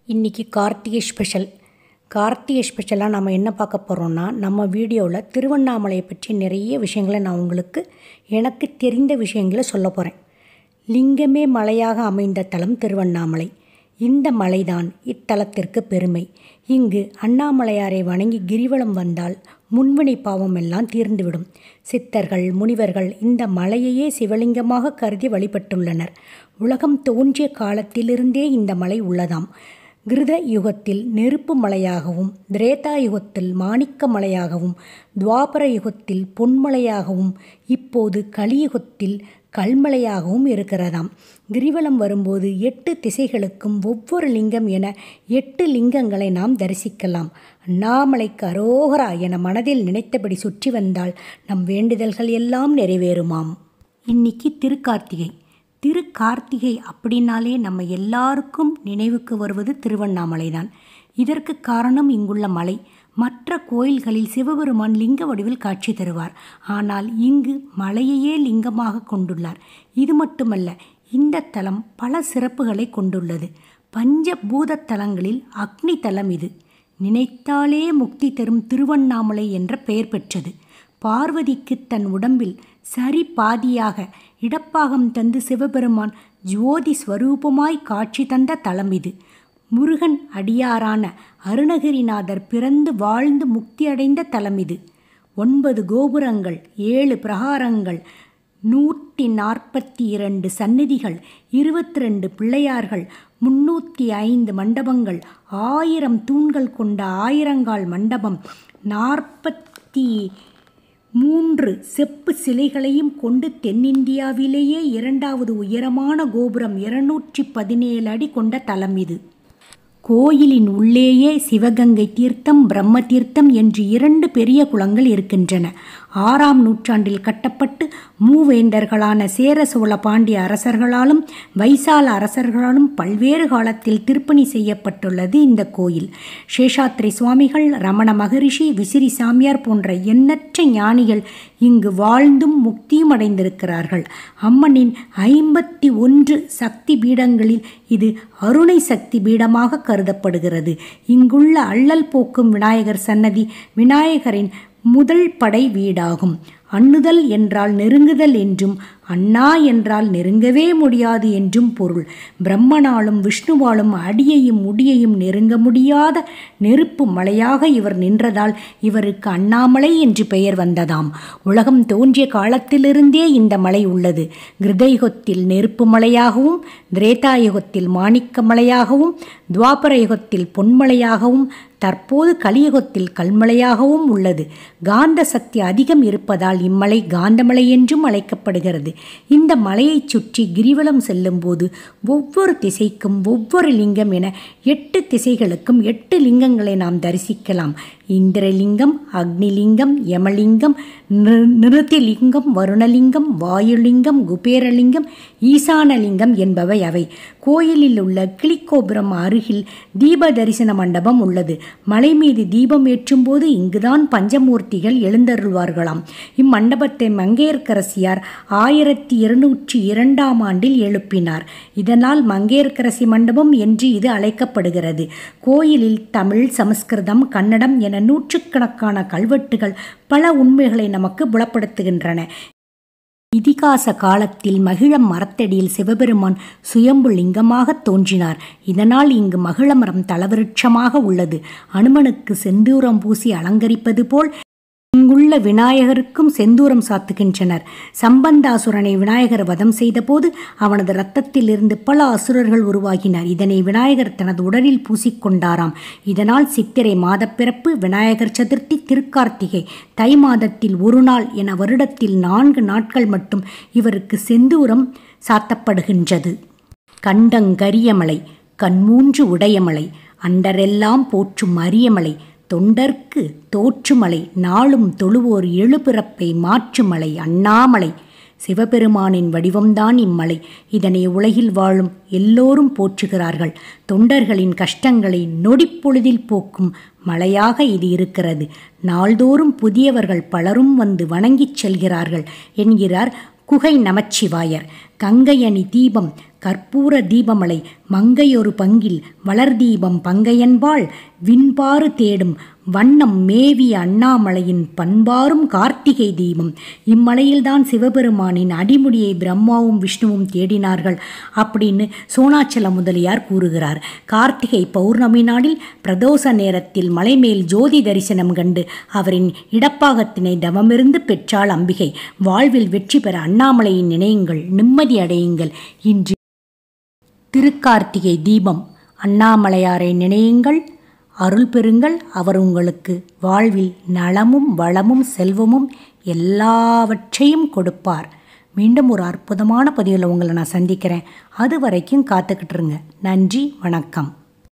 இன்றைக்கி கார்த்திகை ஸ்பெஷல் கார்த்திகை ஸ்பெஷலாக நம்ம என்ன பார்க்க போகிறோம்னா நம்ம வீடியோவில் திருவண்ணாமலையை பற்றி நிறைய விஷயங்களை நான் உங்களுக்கு எனக்கு தெரிந்த விஷயங்களை சொல்ல போகிறேன் லிங்கமே மலையாக அமைந்த தலம் திருவண்ணாமலை இந்த மலைதான் இத்தலத்திற்கு பெருமை இங்கு அண்ணாமலையாரை வணங்கி கிரிவலம் வந்தால் முன்வினை பாவம் எல்லாம் தீர்ந்துவிடும் சித்தர்கள் முனிவர்கள் இந்த மலையையே சிவலிங்கமாக கருதி வழிபட்டுள்ளனர் உலகம் தோன்றிய காலத்திலிருந்தே இந்த மலை உள்ளதாம் கிருத யுகத்தில் நெருப்பு மலையாகவும் திரேதா யுகத்தில் மாணிக்க மலையாகவும் துவாபர யுகத்தில் பொன்மலையாகவும் இப்போது கலியுகத்தில் கல்மலையாகவும் இருக்கிறதாம் கிரிவலம் வரும்போது எட்டு திசைகளுக்கும் ஒவ்வொரு லிங்கம் என எட்டு லிங்கங்களை நாம் தரிசிக்கலாம் அண்ணாமலைக்கு அரோகரா என மனதில் நினைத்தபடி சுற்றி வந்தால் நம் வேண்டுதல்கள் எல்லாம் நிறைவேறுமாம் இன்னைக்கு திருக்கார்த்திகை திருக்கார்த்திகை அப்படின்னாலே நம்ம எல்லாருக்கும் நினைவுக்கு வருவது திருவண்ணாமலை தான் இதற்கு காரணம் இங்குள்ள மலை மற்ற கோயில்களில் சிவபெருமான் லிங்க வடிவில் காட்சி தருவார் ஆனால் இங்கு மலையையே லிங்கமாக கொண்டுள்ளார் இது மட்டுமல்ல இந்த தலம் பல சிறப்புகளை கொண்டுள்ளது பஞ்சபூத தலங்களில் அக்னி தலம் இது நினைத்தாலே முக்தி தரும் திருவண்ணாமலை என்ற பெயர் பெற்றது பார்வதிக்கு தன் உடம்பில் சரி பாதியாக இடப்பாகம் தந்து சிவபெருமான் ஜோதி ஸ்வரூபமாய் காட்சி தந்த தலம் இது முருகன் அடியாரான அருணகிரிநாதர் பிறந்து வாழ்ந்து முக்தியடைந்த தலம் இது ஒன்பது கோபுரங்கள் ஏழு பிரகாரங்கள் நூற்றி நாற்பத்தி இரண்டு சந்நிதிகள் இருபத்தி ரெண்டு பிள்ளையார்கள் முன்னூற்றி ஐந்து மண்டபங்கள் ஆயிரம் தூண்கள் கொண்ட ஆயிரங்கால் மண்டபம் நாற்பத்தி மூன்று செப்பு சிலைகளையும் கொண்டு தென்னிந்தியாவிலேயே இரண்டாவது உயரமான கோபுரம் இருநூற்றி பதினேழு அடி கொண்ட தலம் இது கோயிலின் உள்ளேயே சிவகங்கை தீர்த்தம் பிரம்ம தீர்த்தம் என்று இரண்டு பெரிய குளங்கள் இருக்கின்றன ஆறாம் நூற்றாண்டில் கட்டப்பட்டு மூவேந்தர்களான சேர சோழ பாண்டிய அரசர்களாலும் வைசால அரசர்களாலும் பல்வேறு காலத்தில் திருப்பணி செய்யப்பட்டுள்ளது இந்த கோயில் சேஷாத்ரி சுவாமிகள் ரமண மகரிஷி விசிறி சாமியார் போன்ற எண்ணற்ற ஞானிகள் இங்கு வாழ்ந்தும் முக்தியும் அடைந்திருக்கிறார்கள் அம்மனின் ஐம்பத்தி ஒன்று சக்தி பீடங்களில் இது அருணை சக்தி பீடமாக கருதப்படுகிறது இங்குள்ள அல்லல் போக்கும் விநாயகர் சன்னதி விநாயகரின் முதல் படை வீடாகும் அண்ணுதல் என்றால் நெருங்குதல் என்றும் அண்ணா என்றால் நெருங்கவே முடியாது என்றும் பொருள் பிரம்மனாலும் விஷ்ணுவாலும் அடியையும் முடியையும் நெருங்க முடியாத நெருப்பு மலையாக இவர் நின்றதால் இவருக்கு அண்ணாமலை என்று பெயர் வந்ததாம் உலகம் தோன்றிய காலத்திலிருந்தே இந்த மலை உள்ளது கிருதயுகத்தில் நெருப்பு மலையாகவும் திரேதாயுகத்தில் மாணிக்க மலையாகவும் துவாபர யுகத்தில் பொன்மலையாகவும் தற்போது கலியுகத்தில் கல்மலையாகவும் உள்ளது காந்த சக்தி அதிகம் இருப்பதால் இம்மலை காந்தமலை என்றும் அழைக்கப்படுகிறது இந்த மலையைச் சுற்றி கிரிவலம் செல்லும்போது ஒவ்வொரு திசைக்கும் ஒவ்வொரு லிங்கம் என எட்டு திசைகளுக்கும் எட்டு லிங்கங்களை நாம் தரிசிக்கலாம் இந்திரலிங்கம் அக்னிலிங்கம் யமலிங்கம் நிருத்திலிங்கம் வருணலிங்கம் வாயுலிங்கம் குபேரலிங்கம் ஈசானலிங்கம் என்பவை அவை கோயிலில் உள்ள கிளிக்கோபுரம் அருகில் தீப தரிசன மண்டபம் உள்ளது மலை மீது தீபம் ஏற்றும்போது இங்குதான் பஞ்சமூர்த்திகள் எழுந்தருள்வார்களாம் இம்மண்டபத்தை மங்கையர்க்கரசியார் ஆயிரத்தி இருநூற்றி இரண்டாம் ஆண்டில் எழுப்பினார் இதனால் மங்கையர்க்கரசி மண்டபம் என்று இது அழைக்கப்படுகிறது கோயிலில் தமிழ் சமஸ்கிருதம் கன்னடம் என நூற்றுக்கணக்கான கல்வெட்டுகள் பல உண்மைகளை நமக்கு புலப்படுத்துகின்றன இதிகாச காலத்தில் மகிழம் மரத்தடியில் சிவபெருமான் சுயம்பு லிங்கமாக தோன்றினார் இதனால் இங்கு மகிழமரம் தலவிருட்சமாக உள்ளது அனுமனுக்கு செந்தூரம் பூசி அலங்கரிப்பது போல் இங்குள்ள விநாயகருக்கும் செந்தூரம் சாத்துகின்றனர் சம்பந்தாசுரனை விநாயகர் வதம் செய்தபோது அவனது இரத்தத்தில் இருந்து பல அசுரர்கள் உருவாகினர் இதனை விநாயகர் தனது உடலில் பூசிக்கொண்டாராம் இதனால் சித்திரை மாதப்பிறப்பு விநாயகர் சதுர்த்தி திருக்கார்த்திகை தை மாதத்தில் ஒரு நாள் என வருடத்தில் நான்கு நாட்கள் மட்டும் இவருக்கு செந்தூரம் சாத்தப்படுகின்றது கண்டங்கரியமலை கண்மூன்று உடையமலை அண்டரெல்லாம் போற்றும் அரியமலை தொண்டர்க்கு தோற்றுமலை நாளும் தொழுவோர் எழுபிறப்பை மாற்றுமலை அண்ணாமலை சிவபெருமானின் வடிவம்தான் இம்மலை இதனை உலகில் வாழும் எல்லோரும் போற்றுகிறார்கள் தொண்டர்களின் கஷ்டங்களை நொடிப்பொழுதில் போக்கும் மலையாக இது இருக்கிறது நாள்தோறும் புதியவர்கள் பலரும் வந்து வணங்கிச் செல்கிறார்கள் என்கிறார் குகை நமச்சிவாயர் கங்கையணி தீபம் கற்பூர தீபமலை மங்கையொரு பங்கில் வளர் தீபம் பங்கையன்பாள் விண்பாறு தேடும் வண்ணம் மேவிய அண்ணாமலையின் பண்பாரும் கார்த்திகை தீபம் இம்மலையில்தான் சிவபெருமானின் அடிமுடியை பிரம்மாவும் விஷ்ணுவும் தேடினார்கள் அப்படின்னு சோனாச்சல முதலியார் கூறுகிறார் கார்த்திகை பௌர்ணமி நாளில் பிரதோஷ நேரத்தில் மலைமேல் ஜோதி தரிசனம் கண்டு அவரின் இடப்பாகத்தினை தவமிருந்து பெற்றாள் அம்பிகை வாழ்வில் வெற்றி பெற அண்ணாமலையின் நினையுங்கள் நிம்மதி அடையுங்கள் இன்று திருக்கார்த்திகை தீபம் அண்ணாமலையாரை நினையுங்கள் அருள் பெறுங்கள் அவர் உங்களுக்கு வாழ்வில் நலமும் வளமும் செல்வமும் எல்லாவற்றையும் கொடுப்பார் மீண்டும் ஒரு அற்புதமான பதிவில் உங்களை நான் சந்திக்கிறேன் அது வரைக்கும் காத்துக்கிட்டுருங்க நன்றி வணக்கம்